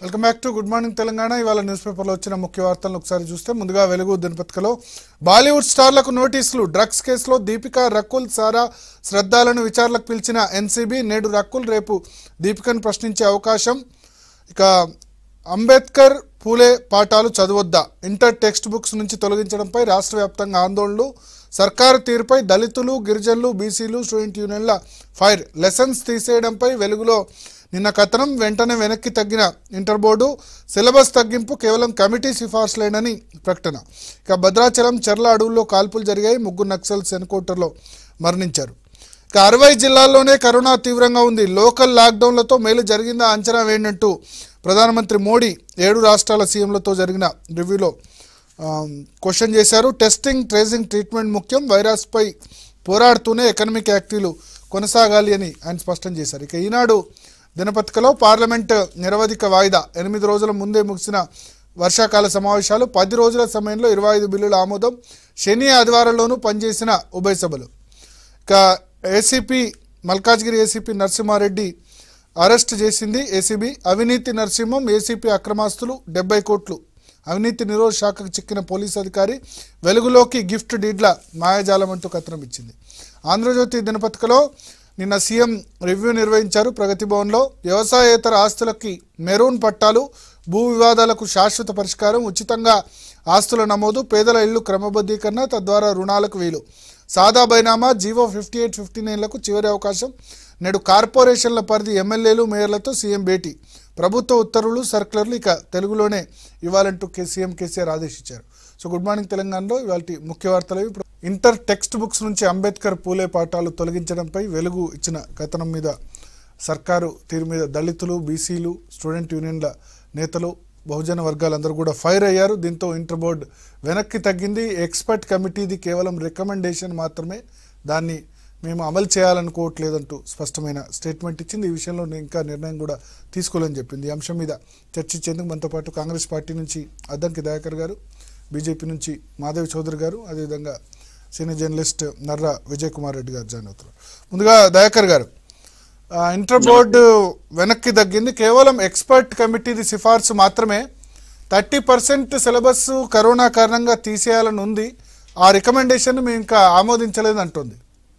Welcome back to good morning Telangana ఇవాళ news పేపర్లో వచ్చిన ముఖ్య వార్తలను ఒకసారి చూస్తే ముందుగా వెలుగు దినపత్రికలో బాలీవుడ్ స్టార్లకు నోటీసులు డ్రగ్స్ కేసులో దీపిక రకుల్ సారా శ్రద్ధాలను విచారణకు పిలిచిన ఎన్సీబీ నేడు రకుల్ రేపు దీపికను ప్రశ్నించే అవకాశం ఇక అంబేద్కర్ పూలే పాఠాలు చదవొద్దా ఇంటర్ టెక్స్ట్ బుక్స్ నుంచి తొలగించడంపై రాష్ట్ర వ్యాప్తంగా ఆందోళనలు సర్కారు తీరుపై దళితులు గిరిజనులు బీసీలు స్టూడెంట్ యూనియన్ల ఫైర్ లెసన్స్ తీసేయడంపై వెలుగులో నిన్న కథనం వెంటనే వెనక్కి తగ్గిన ఇంటర్ బోర్డు సిలబస్ తగ్గింపు కేవలం కమిటీ సిఫార్సులేనని ప్రకటన ఇక భద్రాచలం చెర్ల అడవుల్లో కాల్పులు జరిగాయి ముగ్గురు నక్సల్స్ ఎన్కౌంటర్లో మరణించారు ఇక అరవై జిల్లాల్లోనే కరోనా తీవ్రంగా ఉంది లోకల్ లాక్డౌన్లతో మేలు జరిగిందా అంచనా వేయండంటూ ప్రధానమంత్రి మోడీ ఏడు రాష్ట్రాల సీఎంలతో జరిగిన రివ్యూలో ఆమ్, క్వశ్చన్ చేశారు టెస్టింగ్ ట్రేసింగ్ ట్రీట్మెంట్ ముఖ్యం వైరస్పై పోరాడుతూనే ఎకనామిక్ యాక్టివ్లు కొనసాగాలి అని ఆయన స్పష్టం చేశారు ఇక ఈనాడు దినపత్రికలో పార్లమెంట్ నిరవధిక వాయిదా ఎనిమిది రోజుల ముందే ముగిసిన వర్షాకాల సమావేశాలు పది రోజుల సమయంలో ఇరవై ఐదు బిల్లుల ఆమోదం శని ఆదివారంలోనూ పనిచేసిన ఉభయ సభలు ఇక ACP Malkajgiri ACP Narasimha Reddy arrest చేసింది ఏసీబీ అవినీతి నరసింహం ఏసీపీ అక్రమాస్తులు డెబ్బై కోట్లు అవినీతి నిరోధ శాఖకు చిక్కిన పోలీసు అధికారి వెలుగులోకి గిఫ్ట్ డీడ్ల మాయాజాలం అంటూ కథనం ఇచ్చింది ఆంధ్రజ్యోతి దినపత్రికలో నిన్న సీఎం రివ్యూ నిర్వహించారు ప్రగతి భవన్లో వ్యవసాయేతర ఆస్తులకి మెరూన్ పట్టాలు భూ వివాదాలకు శాశ్వత పరిష్కారం ఉచితంగా ఆస్తుల నమోదు పేదల ఇళ్లు క్రమబద్ధీకరణ తద్వారా రుణాలకు వీలు సాదా బైనామా జీవో ఫిఫ్టీ ఎయిట్ ఫిఫ్టీ నైన్లకు చివరి అవకాశం నేడు కార్పొరేషన్ల పరిధి ఎమ్మెల్యేలు మేయర్లతో సీఎం భేటీ ప్రభుత్వ ఉత్తర్వులు సర్కులర్లు ఇక తెలుగులోనే ఇవ్వాలంటూ కే సీఎం కేసీఆర్ ఆదేశించారు సో గుడ్ మార్నింగ్ తెలంగాణలో ఇవాళ ముఖ్య వార్తలు ఇవి. ఇప్పుడు ఇంటర్ టెక్స్ట్ బుక్స్ నుంచి అంబేద్కర్ పూలే పాఠాలు తొలగించడంపై వెలుగు ఇచ్చిన కథనం మీద సర్కారు తీరు మీద దళితులు బీసీలు స్టూడెంట్ యూనియన్ల నేతలు బహుజన వర్గాలందరూ కూడా ఫైర్ అయ్యారు దీంతో ఇంటర్ బోర్డు వెనక్కి తగ్గింది ఎక్స్పర్ట్ కమిటీది కేవలం రికమెండేషన్ మాత్రమే దాన్ని మేము అమలు చేయాలనుకోవట్లేదంటూ స్పష్టమైన స్టేట్మెంట్ ఇచ్చింది ఈ విషయంలో నేను ఇంకా నిర్ణయం కూడా తీసుకోవాలని చెప్పింది ఈ అంశం మీద చర్చించేందుకు మనతో పాటు కాంగ్రెస్ పార్టీ నుంచి అద్దంకి దయాకర్ గారు బీజేపీ నుంచి మాధవి చౌదరి గారు అదేవిధంగా సీనియర్ జర్నలిస్ట్ నర్రా విజయ్ కుమార్ రెడ్డి గారు జాయిన్ అవుతారు ముందుగా దయాకర్ గారు ఆ, ఇంటర్ బోర్డు వెనక్కి తగ్గింది కేవలం ఎక్స్పర్ట్ కమిటీది సిఫార్సు మాత్రమే థర్టీ పర్సెంట్ సిలబస్ కరోనా కారణంగా తీసేయాలని ఉంది ఆ రికమెండేషన్ మేము ఇంకా ఆమోదించలేదు అంటుంది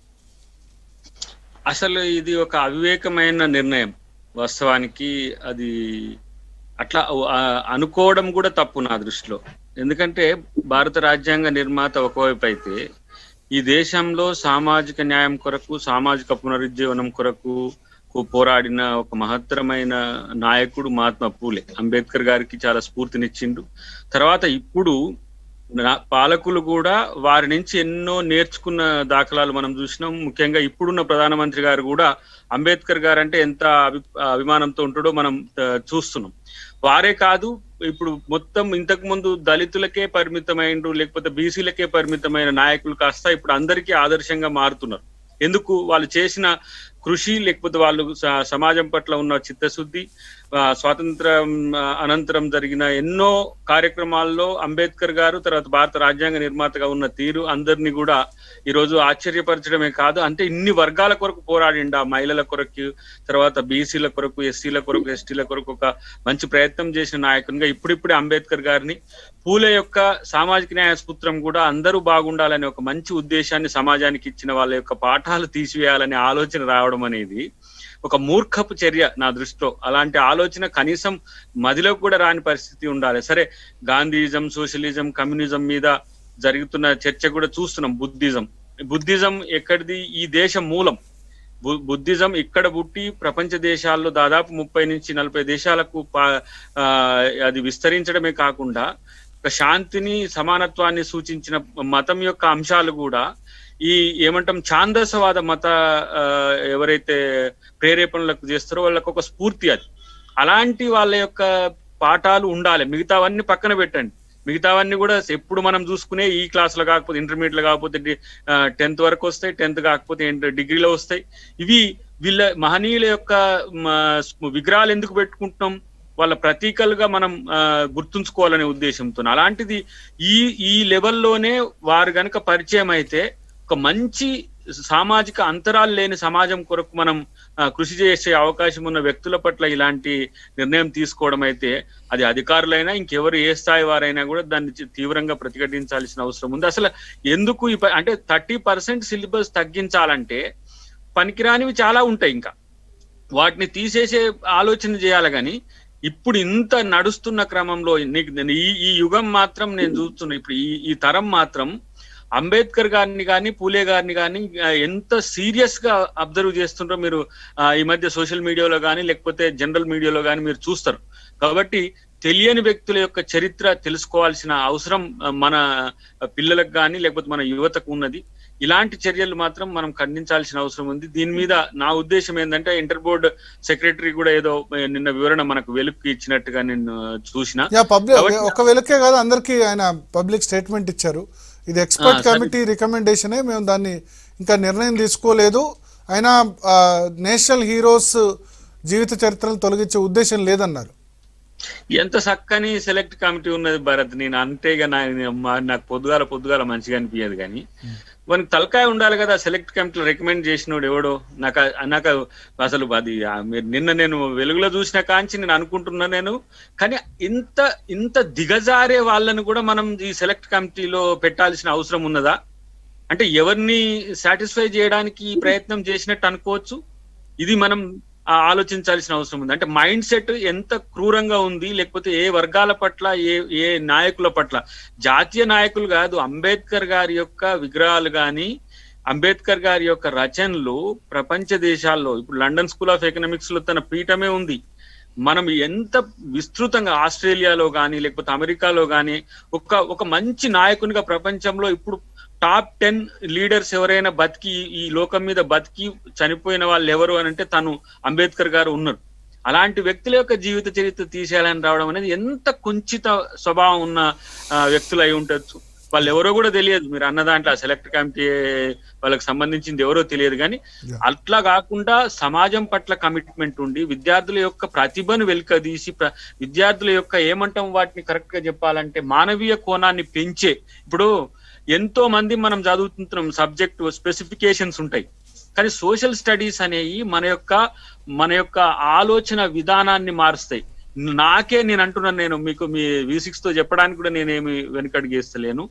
అసలు ఇది ఒక అవివేకమైన నిర్ణయం వాస్తవానికి అది అట్లా ఆ, అనుకోవడం కూడా తప్పు నా దృష్టిలో ఎందుకంటే భారత రాజ్యాంగ నిర్మాత ఒకవైపు అయితే ఈ దేశంలో సామాజిక న్యాయం కొరకు సామాజిక పునరుజ్జీవనం కొరకు కు పోరాడిన ఒక మహత్తరమైన నాయకుడు మహాత్మా పూలే అంబేద్కర్ గారికి చాలా స్ఫూర్తినిచ్చిండు తర్వాత ఇప్పుడు నా- పాలకులు కూడా వారి నుంచి ఎన్నో నేర్చుకున్న దాఖలాలు మనం చూసినాం ముఖ్యంగా ఇప్పుడున్న ప్రధానమంత్రి గారు కూడా అంబేద్కర్ గారు అంటే ఎంత అభి అభిమానంతో ఉంటాడో మనం ఆ, చూస్తున్నాం వారే కాదు ఇప్పుడు మొత్తం ఇంతకు ముందు దళితులకే పరిమితమైండు లేకపోతే బీసీలకే పరిమితమైన నాయకులు కాస్త ఇప్పుడు అందరికీ ఆదర్శంగా మారుతున్నారు ఎందుకు వాళ్ళు చేసిన కృషి లేకపోతే వాళ్ళు స- సమాజం పట్ల ఉన్న చిత్తశుద్ధి ఆ, స్వాతంత్రం ఆ, అనంతరం జరిగిన ఎన్నో కార్యక్రమాల్లో అంబేద్కర్ గారు తర్వాత భారత రాజ్యాంగ నిర్మాతగా ఉన్న తీరు అందరినీ కూడా ఈ రోజు ఆశ్చర్యపరచడమే కాదు అంటే ఇన్ని వర్గాల కొరకు పోరాడిండు ఆ మహిళల కొరకు తర్వాత బీసీల కొరకు ఎస్సీల కొరకు ఎస్టీల కొరకు ఒక మంచి ప్రయత్నం చేసిన నాయకునిగా ఇప్పుడిప్పుడే అంబేద్కర్ గారిని పూలే యొక్క సామాజిక న్యాయ సూత్రం కూడా అందరూ బాగుండాలనే ఒక మంచి ఉద్దేశాన్ని సమాజానికి ఇచ్చిన వాళ్ళ యొక్క పాఠాలు తీసివేయాలనే ఆలోచన రావడం అనేది ఒక మూర్ఖపు చర్య నా దృష్టిలో అలాంటి ఆలోచన కనీసం మదిలో కూడా రాని పరిస్థితి ఉండాలి సరే గాంధీయిజం సోషలిజం కమ్యూనిజం మీద జరుగుతున్న చర్చ కూడా చూస్తున్నాం బుద్ధిజం బుద్ధిజం ఎక్కడిది ఈ దేశం మూలం బు- బుద్ధిజం ఇక్కడ పుట్టి ప్రపంచ దేశాల్లో దాదాపు ముప్పై నుంచి నలభై దేశాలకు పా- ఆ, అది విస్తరించడమే కాకుండా ఒక శాంతిని సమానత్వాన్ని సూచించిన మతం యొక్క అంశాలు కూడా ఈ ఏమంటాం ఛాందసవాద మత ఆ, ఎవరైతే ప్రేరేపణలకు చేస్తారో వాళ్ళకు ఒక స్ఫూర్తి అది అలాంటి వాళ్ళ యొక్క పాఠాలు ఉండాలి మిగతావన్నీ పక్కన పెట్టండి మిగతావన్నీ కూడా ఎప్పుడు మనం చూసుకునే ఈ క్లాసులో కాకపోతే ఇంటర్మీడియట్ లో కాకపోతే టెన్త్ వరకు వస్తాయి టెన్త్ కాకపోతే ఇంటర్ డిగ్రీలో వస్తాయి ఇవి వీళ్ళ మహనీయుల యొక్క మ, విగ్రహాలు ఎందుకు పెట్టుకుంటున్నాం వాళ్ళ ప్రతీకలుగా మనం ఆ, గుర్తుంచుకోవాలనే ఉద్దేశంతో అలాంటిది ఈ ఈ లెవెల్లోనే వారు గనక పరిచయం అయితే ఒక మంచి సామాజిక అంతరాలు లేని సమాజం కొరకు మనం ఆ, కృషి చేసే అవకాశం ఉన్న వ్యక్తుల పట్ల ఇలాంటి నిర్ణయం తీసుకోవడం అయితే అది అధికారులైనా ఇంకెవరు ఏ స్థాయి వారైనా కూడా దాన్ని చి- తీవ్రంగా ప్రతిఘటించాల్సిన అవసరం ఉంది అసలు ఎందుకు ఈ ప- అంటే థర్టీ పర్సెంట్ సిలబస్ తగ్గించాలంటే పనికిరానివి చాలా ఉంటాయి ఇంకా వాటిని తీసేసే ఆలోచన చేయాలి కానీ ఇప్పుడు ఇంత నడుస్తున్న క్రమంలో నీకు నేను ఈ ఈ యుగం మాత్రం నేను చూస్తున్నా ఇప్పుడు ఈ ఈ తరం మాత్రం అంబేద్కర్ గారిని కానీ పూలే గారిని కానీ ఎంత సీరియస్ గా అబ్జర్వ్ చేస్తుంటారో మీరు ఆ, ఈ మధ్య సోషల్ మీడియాలో కానీ లేకపోతే జనరల్ మీడియాలో కానీ మీరు చూస్తారు కాబట్టి తెలియని వ్యక్తుల యొక్క చరిత్ర తెలుసుకోవాల్సిన అవసరం ఆ, మన పిల్లలకు కానీ లేకపోతే మన యువతకు ఉన్నది ఇలాంటి చర్యలు మాత్రం మనం ఖండించాల్సిన అవసరం ఉంది దీని మీద నా ఉద్దేశం ఏంటంటే ఇంటర్ బోర్డ్ సెక్రటరీ కూడా ఏదో ఆ, నిన్న వివరణ మనకు వెలుక్కి ఇచ్చినట్టుగా నేను చూసిన యా పబ్లిక్ కాబట్టి- ఒక వెలుకే కాదు అందరికీ ఆయన పబ్లిక్ స్టేట్మెంట్ ఇచ్చారు ఇది ఎక్స్పర్ట్ ఆ, సరే. కమిటీ రికమెండేషనే మేము దాన్ని ఇంకా నిర్ణయం తీసుకోలేదు అయినా ఆ, నేషనల్ హీరోస్ జీవిత చరిత్రను తొలగించే ఉద్దేశం లేదన్నారు ఎంత చక్కని సెలెక్ట్ కమిటీ ఉన్నది భరత్ నేను అంతేగా నా మా- నాకు పొద్దుగాల పొద్దుగాల మంచిగా అనిపించదు కానీ మనకి తలకాయ ఉండాలి కదా సెలెక్ట్ కమిటీలో రికమెండ్ చేసినోడు ఎవడో నాకు ఆ- నాకు అసలు అది ఆ మీరు నిన్న నేను వెలుగులో చూసిన కాంచి నేను అనుకుంటున్నా నేను కానీ ఇంత ఇంత దిగజారే వాళ్ళని కూడా మనం ఈ సెలెక్ట్ కమిటీలో పెట్టాల్సిన అవసరం ఉన్నదా అంటే ఎవరిని సాటిస్ఫై చేయడానికి ఈ ప్రయత్నం చేసినట్టు అనుకోవచ్చు ఇది మనం ఆ ఆలోచించాల్సిన అవసరం ఉంది అంటే మైండ్ సెట్ ఎంత క్రూరంగా ఉంది లేకపోతే ఏ వర్గాల పట్ల ఏ ఏ నాయకుల పట్ల జాతీయ నాయకులు కాదు అంబేద్కర్ గారి యొక్క విగ్రహాలు కానీ అంబేద్కర్ గారి యొక్క రచనలు ప్రపంచ దేశాల్లో ఇప్పుడు లండన్ స్కూల్ ఆఫ్ ఎకనామిక్స్ లో తన పీఠమే ఉంది మనం ఎంత విస్తృతంగా ఆస్ట్రేలియాలో కానీ లేకపోతే అమెరికాలో కానీ ఒక ఒక మంచి నాయకునిగా ప్రపంచంలో ఇప్పుడు టాప్ టెన్ లీడర్స్ ఎవరైనా బతికి ఈ లోకం మీద బతికి చనిపోయిన వాళ్ళు ఎవరు అని అంటే తను అంబేద్కర్ గారు ఉన్నారు అలాంటి వ్యక్తుల యొక్క జీవిత చరిత్ర తీసేయాలని రావడం అనేది ఎంత కుంచిత స్వభావం ఉన్న ఆ, వ్యక్తులు అయి ఉండొచ్చు వాళ్ళు ఎవరో కూడా తెలియదు మీరు అన్న దాంట్లో సెలెక్ట్ కమిటీ వాళ్ళకి సంబంధించింది ఎవరో తెలియదు కానీ Yeah. అట్లా కాకుండా సమాజం పట్ల కమిట్మెంట్ ఉండి విద్యార్థుల యొక్క ప్రతిభను వెలికదీసి ప్ర- విద్యార్థుల యొక్క ఏమంటాం వాటిని కరెక్ట్ గా చెప్పాలంటే మానవీయ కోణాన్ని పెంచే ఇప్పుడు ఎంతో మంది మనం చదువుతుంటున్నాం సబ్జెక్ట్ స్పెసిఫికేషన్స్ ఉంటాయి కానీ సోషల్ స్టడీస్ అనేవి మన యొక్క మన యొక్క ఆలోచన విధానాన్ని మారుస్తాయి నాకే నేను అంటున్నాను నేను మీకు మీ వి సిక్స్ తో చెప్పడానికి కూడా నేనేమి వెనుకడిగేస్తలేను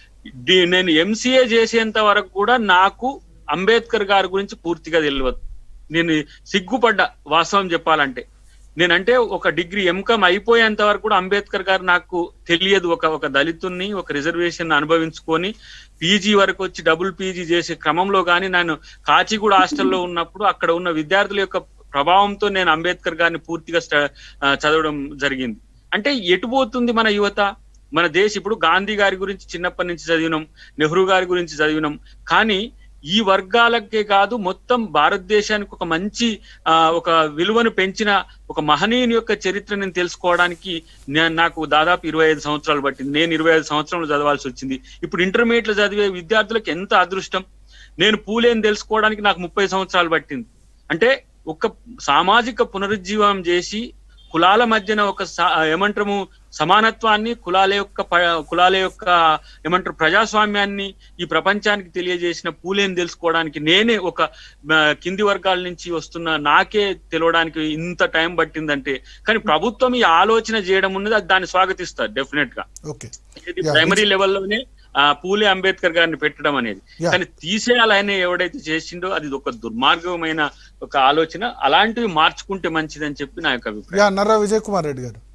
ది- నేను ఎంసీఏ చేసేంత వరకు కూడా నాకు అంబేద్కర్ గారి గురించి పూర్తిగా తెలియదు నేను సిగ్గుపడ్డా వాస్తవం చెప్పాలంటే నేనంటే ఒక డిగ్రీ ఎంకమ్ అయిపోయేంత వరకు కూడా అంబేద్కర్ గారు నాకు తెలియదు ఒక ఒక దళితుణ్ణి ఒక రిజర్వేషన్ అనుభవించుకొని పీజీ వరకు వచ్చి డబుల్ పీజీ చేసే క్రమంలో కానీ నేను కాచిగూడ హాస్టల్లో ఉన్నప్పుడు అక్కడ ఉన్న విద్యార్థుల యొక్క ప్రభావంతో నేను అంబేద్కర్ గారిని పూర్తిగా స్ట- ఆ, చదవడం జరిగింది అంటే ఎటు పోతుంది మన యువత మన దేశ ఇప్పుడు గాంధీ గారి గురించి చిన్నప్పటి నుంచి చదివినాం నెహ్రూ గారి గురించి చదివినాం కానీ ఈ వర్గాలకే కాదు మొత్తం భారతదేశానికి ఒక మంచి ఆ, ఒక విలువను పెంచిన ఒక మహనీయుని యొక్క చరిత్ర నేను తెలుసుకోవడానికి నే- నాకు దాదాపు ఇరవై ఐదు సంవత్సరాలు పట్టింది నేను ఇరవై ఐదు సంవత్సరాలు చదవాల్సి వచ్చింది ఇప్పుడు ఇంటర్మీడియట్ లో చదివే విద్యార్థులకు ఎంత అదృష్టం నేను పూలేని తెలుసుకోవడానికి నాకు ముప్పై సంవత్సరాలు పట్టింది అంటే ఒక సామాజిక పునరుజ్జీవనం చేసి కులాల మధ్యన ఒక సా- ఏమంటాము సమానత్వాన్ని కులాల యొక్క ప- కులాల యొక్క ఏమంటారు ప్రజాస్వామ్యాన్ని ఈ ప్రపంచానికి తెలియజేసిన పూలేని తెలుసుకోవడానికి నేనే ఒక ఆ, కింది వర్గాల నుంచి వస్తున్న నాకే తెలవడానికి ఇంత టైం పట్టిందంటే కానీ ప్రభుత్వం ఈ ఆలోచన చేయడం ఉన్నది అది దాన్ని స్వాగతిస్తారు డెఫినెట్ గా ఓకే ఇది Yeah, ప్రైమరీ లెవెల్లోనే ఆ పూలే అంబేద్కర్ గారిని పెట్టడం అనేది Yeah. కానీ తీసేయాలని ఎవడైతే చేసిండో అది ఒక దుర్మార్గమైన ఒక ఆలోచన అలాంటివి మార్చుకుంటే మంచిదని చెప్పి నా యొక్క అభిప్రాయం యా నర్రా విజయ్ కుమార్ రెడ్డి గారు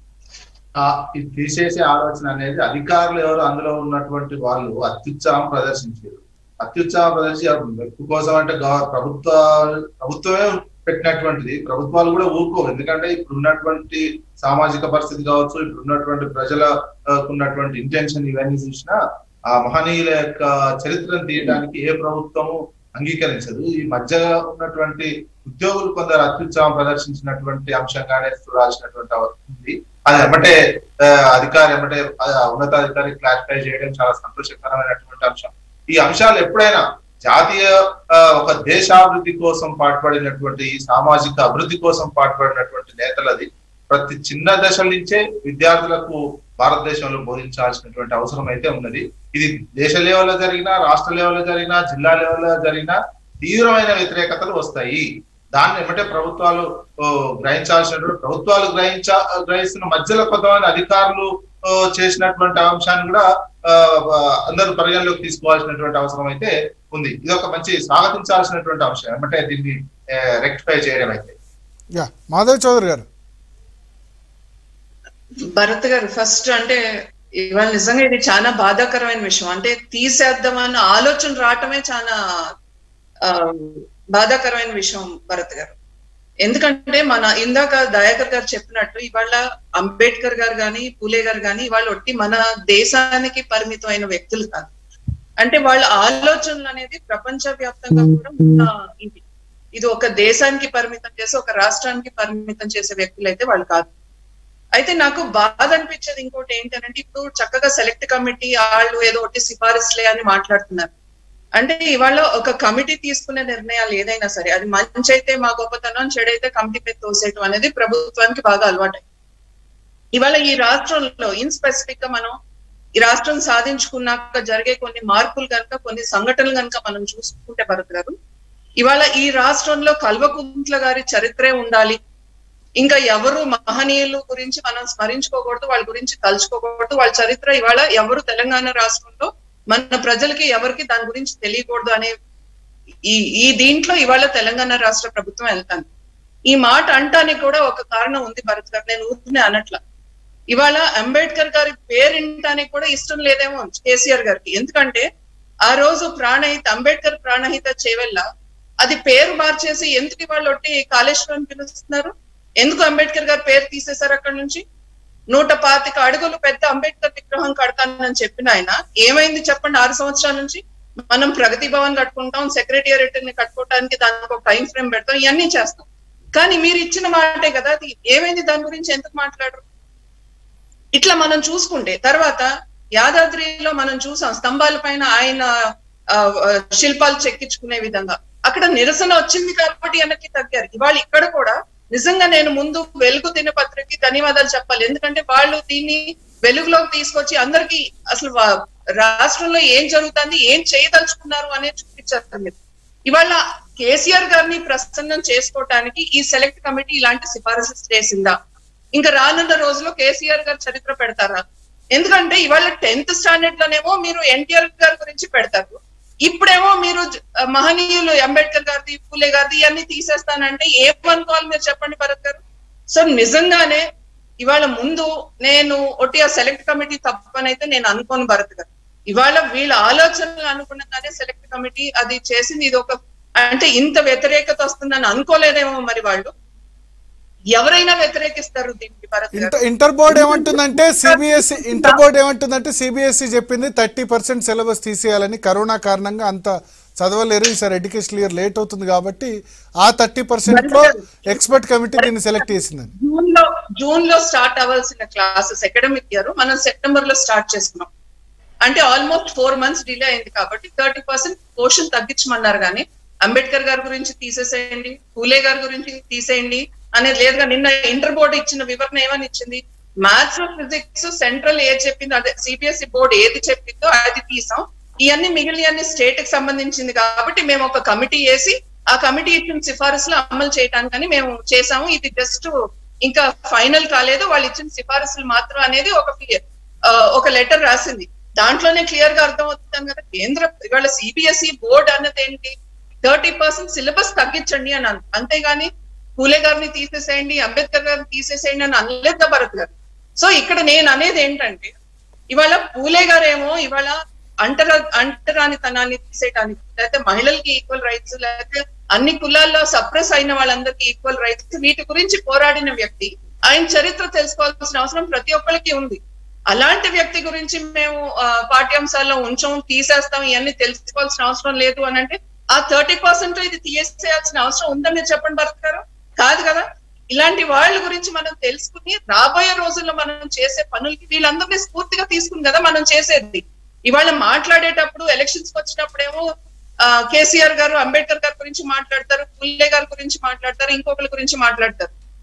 ఆ, ఇది తీసేసే ఆలోచన అనేది అధికారులు ఎవరు అందులో ఉన్నటువంటి వాళ్ళు అత్యుత్సాహం ప్రదర్శించారు అత్యుత్సాహం ప్రదర్శించి మెప్పు కోసం అంటే గవ- ప్రభుత్వ ప్రభుత్వమే పెట్టినటువంటిది ప్రభుత్వాలు కూడా ఊరుకోవు ఎందుకంటే ఇప్పుడు ఉన్నటువంటి సామాజిక పరిస్థితి కావచ్చు ఇప్పుడు ఉన్నటువంటి ప్రజల ఆ, ఉన్నటువంటి ఇంటెన్షన్ ఇవన్నీ చూసినా ఆ మహనీయుల యొక్క చరిత్రను తీయడానికి ఏ ప్రభుత్వము అంగీకరించదు ఈ మధ్య ఉన్నటువంటి ఉద్యోగులు కొందరు అత్యుత్సాహం ప్రదర్శించినటువంటి అంశంగానే చూడాల్సినటువంటి అవసరం ఉంది అది ఎమ్మటే ఆ, అధికారి ఎమ్మటే ఆ, ఉన్నతాధికారి క్లారిఫై చేయడం చాలా సంతోషకరమైనటువంటి అంశం ఈ అంశాలు ఎప్పుడైనా జాతీయ ఆ, ఒక దేశాభివృద్ధి కోసం పాటుపడినటువంటి సామాజిక అభివృద్ధి కోసం పాటుపడినటువంటి నేతలది ప్రతి చిన్న దశల నుంచే విద్యార్థులకు భారతదేశంలో బోధించాల్సినటువంటి అవసరం అయితే ఉన్నది ఇది దేశ లెవెల్లో జరిగినా రాష్ట్ర లెవెల్లో జరిగినా జిల్లా లెవెల్లో జరిగినా తీవ్రమైన వ్యతిరేకతలు వస్తాయి దాన్ని ఏమంటే ప్రభుత్వాలు ఓ, గ్రహించాల్సినటువంటి ప్రభుత్వాలు గ్రహించ గ్రహిస్తున్న మధ్యలో కొంతమంది అధికారులు ఓ, చేసినటువంటి అంశాన్ని కూడా ఆ, ఆ, అందరూ పరిగణలోకి తీసుకోవాల్సినటువంటి అవసరం అయితే ఉంది ఇది ఒక మంచి స్వాగతించాల్సినటువంటి అంశం ఏమంటే దీన్ని రెక్టిఫై చేయడం అయితే యా మాధవ్ చౌదరి గారు భరత్ గారు ఫస్ట్ అంటే ఇవాళ నిజంగా ఇది చాలా బాధాకరమైన విషయం అంటే తీసేద్దామన్న ఆలోచన రావటమే చాలా ఆ, బాధాకరమైన విషయం భరత్ గారు ఎందుకంటే మన ఇందాక దయాకర్ గారు చెప్పినట్టు ఇవాళ అంబేద్కర్ గారు కానీ పూలే గారు కానీ ఇవాళ ఒట్టి మన దేశానికి పరిమితమైన వ్యక్తులు కాదు అంటే వాళ్ళ ఆలోచనలు అనేది ప్రపంచ వ్యాప్తంగా కూడా ఉన్న ఇది ఇది ఒక దేశానికి పరిమితం చేసి ఒక రాష్ట్రానికి పరిమితం చేసే వ్యక్తులు అయితే వాళ్ళు కాదు అయితే నాకు బాధ అనిపించేది ఇంకోటి ఏంటంటే ఇప్పుడు చక్కగా సెలెక్ట్ కమిటీ వాళ్ళు ఏదో ఒకటి సిఫారసులే అని మాట్లాడుతున్నారు అంటే ఇవాళ ఒక కమిటీ తీసుకునే నిర్ణయాలు ఏదైనా సరే అది మంచి అయితే మా గొప్పతనం చెడైతే కమిటీ మీద తోసేయటం అనేది ప్రభుత్వానికి బాగా అలవాటు ఇవాళ ఈ రాష్ట్రంలో ఇన్ స్పెసిఫిక్ గా మనం ఈ రాష్ట్రం సాధించుకున్నాక జరిగే కొన్ని మార్పులు కనుక కొన్ని సంఘటనలు కనుక మనం చూసుకుంటే భరత్ గారు ఇవాళ ఈ రాష్ట్రంలో కల్వకుంట్ల గారి చరిత్రే ఉండాలి ఇంకా ఎవరు మహనీయులు గురించి మనం స్మరించుకోకూడదు వాళ్ళ గురించి తలుచుకోకూడదు వాళ్ళ చరిత్ర ఇవాళ ఎవరు తెలంగాణ రాష్ట్రంలో మన ప్రజలకి ఎవరికి దాని గురించి తెలియకూడదు అనే ఈ ఈ దీంట్లో ఇవాళ తెలంగాణ రాష్ట్ర ప్రభుత్వం వెళ్తాను ఈ మాట అంటానికి కూడా ఒక కారణం ఉంది భరత్ గారు నేను ఊరినే అనట్ల ఇవాళ అంబేద్కర్ గారి పేరు వినటానికి కూడా ఇష్టం లేదేమో కేసీఆర్ గారికి ఎందుకంటే ఆ రోజు ప్రాణహిత అంబేద్కర్ ప్రాణహిత చేవెళ్ళ అది పేరు మార్చేసి ఎందుకు ఇవాళ ఒట్టి కాళేశ్వరం పిలుస్తున్నారు ఎందుకు అంబేద్కర్ గారి పేరు తీసేశారు అక్కడ నుంచి నూట పాతిక అడుగులు పెద్ద అంబేద్కర్ విగ్రహం కడతానని చెప్పిన ఆయన ఏమైంది చెప్పండి ఆరు సంవత్సరాల నుంచి మనం ప్రగతి భవన్ కట్టుకుంటాం సెక్రటేరియట్ ని కట్టుకోవడానికి దానికి ఒక టైం ఫ్రేమ్ పెడతాం ఇవన్నీ చేస్తాం కానీ మీరు ఇచ్చిన మాటే కదా అది ఏమైంది దాని గురించి ఎందుకు మాట్లాడరు ఇట్లా మనం చూసుకుంటే తర్వాత యాదాద్రిలో మనం చూసాం స్తంభాల పైన ఆయన ఆ, ఆ, శిల్పాలు చెక్కించుకునే విధంగా అక్కడ నిరసన వచ్చింది కాబట్టి వెనక్కి తగ్గారు ఇవాళ ఇక్కడ కూడా నిజంగా నేను ముందు వెలుగు దినపత్రికకి ధన్యవాదాలు చెప్పాలి ఎందుకంటే వాళ్ళు దీన్ని వెలుగులోకి తీసుకొచ్చి అందరికి అసలు వా- రాష్ట్రంలో ఏం జరుగుతుంది ఏం చేయదలుచుకున్నారు అనేది చూపించారు మీరు ఇవాళ కేసీఆర్ గారిని ప్రసన్నం చేసుకోవటానికి ఈ సెలెక్ట్ కమిటీ ఇలాంటి సిఫారసు చేసిందా ఇంకా రానున్న రోజుల్లో కేసీఆర్ గారు చరిత్ర పెడతారా ఎందుకంటే ఇవాళ టెన్త్ స్టాండర్డ్ లోనేమో మీరు ఎన్టీఆర్ గారి గురించి పెడతారు ఇప్పుడేమో మీరు జ- మహనీయులు అంబేద్కర్ గారిది పూలే గారిది ఇవన్నీ తీసేస్తానంటే ఏమనుకోవాలి మీరు చెప్పండి భరత్ గారు సో నిజంగానే ఇవాళ ముందు నేను ఒట్టి ఆ సెలెక్ట్ కమిటీ తప్పనైతే నేను అనుకోను భరత్ గారు ఇవాళ వీళ్ళ ఆలోచనలు అనుకున్నగానే సెలెక్ట్ కమిటీ అది చేసింది ఇది ఒక అంటే ఇంత వ్యతిరేకత వస్తుందని అనుకోలేదేమో మరి వాళ్ళు ఎవరైనా వ్యతిరేకిస్తారు దీనికి భరత్ గారు ఇంటర్ ఇంటర్ బోర్డ్ ఏమంటుందంటే సిబిఎస్ఈ ఇంటర్ బోర్డ్ ఏమంటుందంటే సిబిఎస్ఈ చెప్పింది థర్టీ పర్సెంట్ సిలబస్ తీసేయాలని కరోనా కారణంగా అంత చదవలేరు ఈసారి ఎడ్యుకేషన్ ఇయర్ లేట్ అవుతుంది కాబట్టి ఆ థర్టీ పర్సెంట్ లో ఎక్స్పర్ట్ కమిటీ దీన్ని సెలెక్ట్ చేసిందని జూన్ లో జూన్ లో స్టార్ట్ అవ్వాల్సిన క్లాసెస్ అకాడమిక్ ఇయర్ మనం సెప్టెంబర్ లో స్టార్ట్ చేసుకున్నాం అంటే ఆల్మోస్ట్ ఫోర్ మంత్స్ డిలే అయింది కాబట్టి థర్టీ పర్సెంట్ పోర్షన్ తగ్గించమన్నారు కానీ అంబేద్కర్ గారి గురించి తీసేసేయండి పూలే గారి గురించి తీసేయండి అనేది లేదుగా నిన్న ఇంటర్ బోర్డు ఇచ్చిన వివరణ ఏమని ఇచ్చింది మ్యాథ్స్ ఫిజిక్స్ సెంట్రల్ ఏ చెప్పిందో అదే సిబిఎస్ఈ బోర్డు ఏది చెప్పిందో అది తీసాం ఇవన్నీ మిగిలిన స్టేట్ కి సంబంధించింది కాబట్టి మేము ఒక కమిటీ వేసి ఆ కమిటీ ఇచ్చిన సిఫారసులు అమలు చేయడానికని మేము చేసాము ఇది జస్ట్ ఇంకా ఫైనల్ కాలేదు వాళ్ళు ఇచ్చిన సిఫారసులు మాత్రం అనేది ఒక ఫి- ఆ, ఒక లెటర్ రాసింది దాంట్లోనే క్లియర్ గా అర్థమవుతుంది కదా కేంద్ర ఇవాళ సిబిఎస్ఈ బోర్డు అన్నది ఏంటి థర్టీ పర్సెంట్ సిలబస్ తగ్గించండి అని అన్- అంతేగాని పూలే గారిని తీసేసేయండి అంబేద్కర్ గారిని తీసేసేయండి అని అనలేదు భరత్ గారు సో ఇక్కడ నేను అనేది ఏంటంటే ఇవాళ పూలే గారేమో ఇవాళ అంటరా అంటరానితనాన్ని తీసేయడానికి లేకపోతే మహిళలకి ఈక్వల్ రైట్స్ లేకపోతే అన్ని కులాల్లో సప్రెస్ అయిన వాళ్ళందరికీ ఈక్వల్ రైట్స్ వీటి గురించి పోరాడిన వ్యక్తి ఆయన చరిత్ర తెలుసుకోవాల్సిన అవసరం ప్రతి ఒక్కరికి ఉంది అలాంటి వ్యక్తి గురించి మేము ఆ, పాఠ్యాంశాల్లో ఉంచాం తీసేస్తాం ఇవన్నీ తెలుసుకోవాల్సిన అవసరం లేదు అని అంటే ఆ థర్టీ పర్సెంట్ ఇది తీసేయాల్సిన అవసరం ఉందని మీరు చెప్పండి భరత్ గారు కాదు కదా ఇలాంటి వాళ్ళ గురించి మనం తెలుసుకుని రాబోయే రోజుల్లో మనం చేసే పనులకి వీళ్ళందరినీ స్ఫూర్తిగా తీసుకుని కదా మనం చేసేది ఇవాళ మాట్లాడేటప్పుడు ఎలక్షన్స్ వచ్చినప్పుడేమో ఆ, కేసీఆర్ గారు అంబేద్కర్ గారి గురించి మాట్లాడతారు పుల్లే గారి గురించి మాట్లాడతారు ఇంకొకరి గురించి మాట్లాడతారు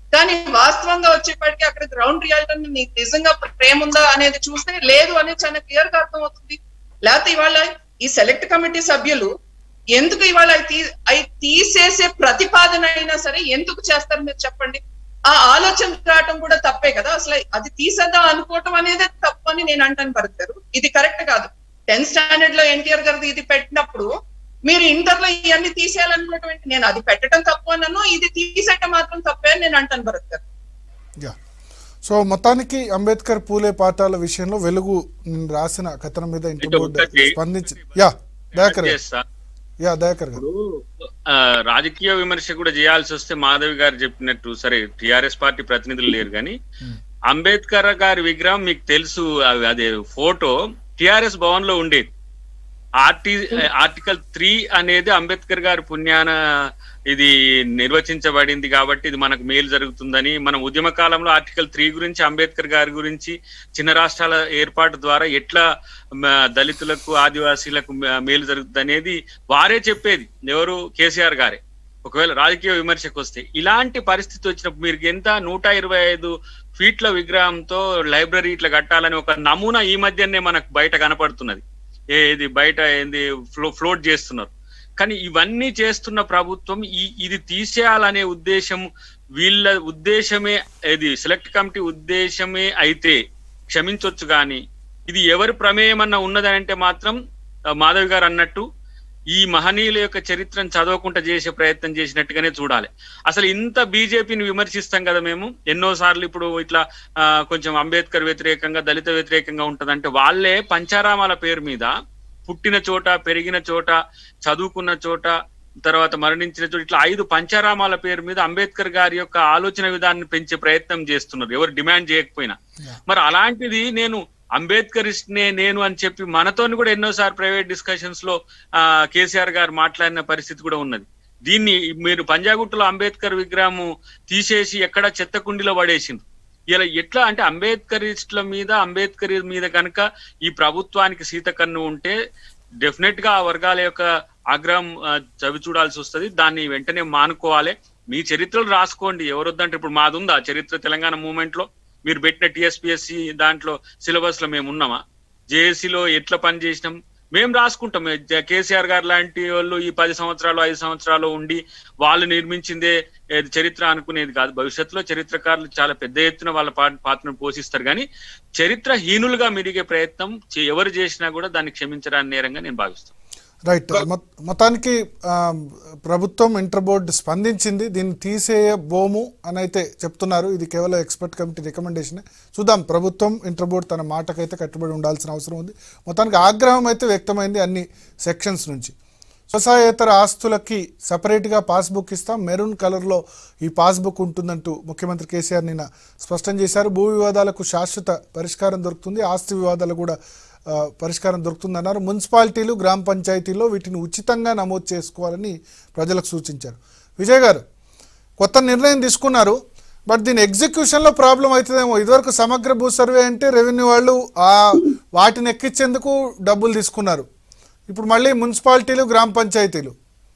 కానీ వాస్తవంగా వచ్చేప్పటికి అక్కడ గ్రౌండ్ రియాలిటీ నీకు నిజంగా ప్రేమ ఉందా అనేది చూస్తే లేదు అనేది చాలా క్లియర్ గా అర్థం అవుతుంది లేకపోతే ఇవాళ ఈ సెలెక్ట్ కమిటీ సభ్యులు ఎందుకు ఇవాళ అవి తీ అవి తీసేసే ప్రతిపాదన అయినా సరే ఎందుకు చేస్తారు మీరు చెప్పండి ఆ ఆలోచన రావటం కూడా తప్పే కదా అసలు అది తీసేద్దాం అనుకోవటం అనేది తప్పు అని నేను అంటాను భరత్ గారు ఇది కరెక్ట్ కాదు టెన్త్ స్టాండర్డ్ లో ఎన్టీఆర్ గారిది ఇది పెట్టినప్పుడు మీరు ఇంటర్ లో ఇవన్నీ తీసేయాలనుకోవటం ఏంటి? నేను అది పెట్టడం తప్పు అన్నాను ఇది తీసేయటం మాత్రం తప్పే అని నేను అంటాను భరత్ గారు యా సో మొత్తానికి అంబేద్కర్ పూలే పాఠాల విషయంలో వెలుగు నేను రాసిన కథనం మీద ఇంటర్ అయితే బోర్డు ఒకటి- స్పందించి యా దయాకర్ గారు చేస్తా యా దయాకర్ గారు ఇప్పుడు ఆ, రాజకీయ విమర్శ కూడా చేయాల్సి వస్తే మాధవి గారు చెప్పినట్టు సరే టిఆర్ఎస్ పార్టీ ప్రతినిధులు లేరు కానీ అంబేద్కర్ గారి విగ్రహం మీకు తెలుసు అవి- అదే ఫోటో టిఆర్ఎస్ భవన్ లో ఉండేది ఆర్టి ఆర్టికల్ త్రీ అనేది అంబేద్కర్ గారి పుణ్యాన ఇది నిర్వచించబడింది కాబట్టి ఇది మనకు మేలు జరుగుతుందని మనం ఉద్యమ కాలంలో ఆర్టికల్ త్రీ గురించి అంబేద్కర్ గారి గురించి చిన్న రాష్ట్రాల ఏర్పాటు ద్వారా ఎట్లా మ, దళితులకు ఆదివాసీలకు మ- మేలు జరుగుతుంది అనేది వారే చెప్పేది ఎవరు కేసీఆర్ గారే ఒకవేళ రాజకీయ విమర్శకు వస్తే ఇలాంటి పరిస్థితి వచ్చినప్పుడు మీరు ఎంత నూట ఇరవై ఐదు ఫీట్ల విగ్రహంతో లైబ్రరీ ఇట్లా కట్టాలని ఒక నమూనా ఈ మధ్యనే మనకు బయట కనపడుతున్నది ఏ ఇది బయట ఏంది ఫ్లో ఫ్లోట్ చేస్తున్నారు కానీ ఇవన్నీ చేస్తున్న ప్రభుత్వం ఈ ఇది తీసేయాలనే ఉద్దేశం వీళ్ళ ఉద్దేశమే ఇది సెలెక్ట్ కమిటీ ఉద్దేశమే అయితే క్షమించొచ్చు కానీ ఇది ఎవరి ప్రమేయం అన్న ఉన్నదని అంటే మాత్రం ఆ, మాధవ్ గారు అన్నట్టు ఈ మహనీయుల యొక్క చరిత్రను చదవకుండా చేసే ప్రయత్నం చేసినట్టుగానే చూడాలి అసలు ఇంత బీజేపీని విమర్శిస్తాం కదా మేము ఎన్నో సార్లు ఇప్పుడు ఇట్లా ఆ, కొంచెం అంబేద్కర్ వ్యతిరేకంగా దళిత వ్యతిరేకంగా ఉంటదంటే వాళ్ళే పంచారామాల పేరు మీద పుట్టిన చోట పెరిగిన చోట చదువుకున్న చోట తర్వాత మరణించిన చోట ఇట్లా ఐదు పంచారామాల పేరు మీద అంబేద్కర్ గారి యొక్క ఆలోచన విధానాన్ని పెంచే ప్రయత్నం చేస్తున్నారు ఎవరు డిమాండ్ చేయకపోయినా మరి అలాంటిది నేను అంబేద్కరిస్ట్నే నేను అని చెప్పి మనతోని కూడా ఎన్నోసార్లు ప్రైవేట్ డిస్కషన్స్ లో ఆ కేసీఆర్ గారు మాట్లాడిన పరిస్థితి కూడా ఉన్నది దీన్ని మీరు పంజాగుట్టలో అంబేద్కర్ విగ్రహం తీసేసి ఎక్కడ చెత్త కుండీలో పడేసిండ్రు ఇలా ఎట్లా అంటే అంబేద్కరిస్టుల మీద అంబేద్కర్ మీద కనుక ఈ ప్రభుత్వానికి సీతకన్ను ఉంటే డెఫినెట్ గా ఆ వర్గాల యొక్క ఆగ్రహం ఆ, చవి చూడాల్సి వస్తుంది దాన్ని వెంటనే మానుకోవాలి మీ చరిత్రలు రాసుకోండి ఎవరొద్దంటే ఇప్పుడు మాది ఉందా చరిత్ర తెలంగాణ మూవ్మెంట్ లో మీరు పెట్టిన టిఎస్పిఎస్సి దాంట్లో సిలబస్ లో మేము ఉన్నామా జేఏసీలో ఎట్లా పని చేసినాం మేము రాసుకుంటాం జ- కేసీఆర్ గారు లాంటి వాళ్ళు ఈ పది సంవత్సరాలు ఐదు సంవత్సరాలు ఉండి వాళ్ళు నిర్మించిందే ఏది చరిత్ర అనుకునేది కాదు భవిష్యత్తులో చరిత్రకారులు చాలా పెద్ద ఎత్తున వాళ్ళ పా- పాత్రను పోషిస్తారు కానీ చరిత్ర హీనులుగా మెరిగే ప్రయత్నం చే- ఎవరు చేసినా కూడా దాన్ని క్షమించడానికి నేరంగా నేను భావిస్తాను రైట్ మొ- మొత్తానికి ఆ, ప్రభుత్వం ఇంటర్ బోర్డు స్పందించింది దీన్ని తీసేయబోము అని అయితే చెప్తున్నారు ఇది కేవలం ఎక్స్పర్ట్ కమిటీ రికమెండేషన్ చూద్దాం ప్రభుత్వం ఇంటర్ బోర్డు తన మాటకైతే కట్టుబడి ఉండాల్సిన అవసరం ఉంది మొత్తానికి ఆగ్రహం అయితే వ్యక్తమైంది అన్ని సెక్షన్స్ నుంచి వ్యవసాయేతర ఆస్తులకి సపరేట్గా పాస్బుక్ ఇస్తాం మెరూన్ కలర్లో ఈ పాస్బుక్ ఉంటుందంటూ ముఖ్యమంత్రి కేసీఆర్ నిన్న స్పష్టం చేశారు భూ వివాదాలకు శాశ్వత పరిష్కారం దొరుకుతుంది ఆస్తి వివాదాలు కూడా ఆ, పరిష్కారం దొరుకుతుందన్నారు మున్సిపాలిటీలు గ్రామ పంచాయతీల్లో వీటిని ఉచితంగా నమోదు చేసుకోవాలని ప్రజలకు సూచించారు విజయ్ గారు కొత్త నిర్ణయం తీసుకున్నారు బట్ దీని ఎగ్జిక్యూషన్లో ప్రాబ్లం అవుతుందేమో ఇదివరకు సమగ్ర భూ సర్వే అంటే రెవెన్యూ వాళ్ళు ఆ వాటిని ఎక్కించేందుకు డబ్బులు తీసుకున్నారు ఇప్పుడు మళ్ళీ మున్సిపాలిటీలు గ్రామ పంచాయతీలు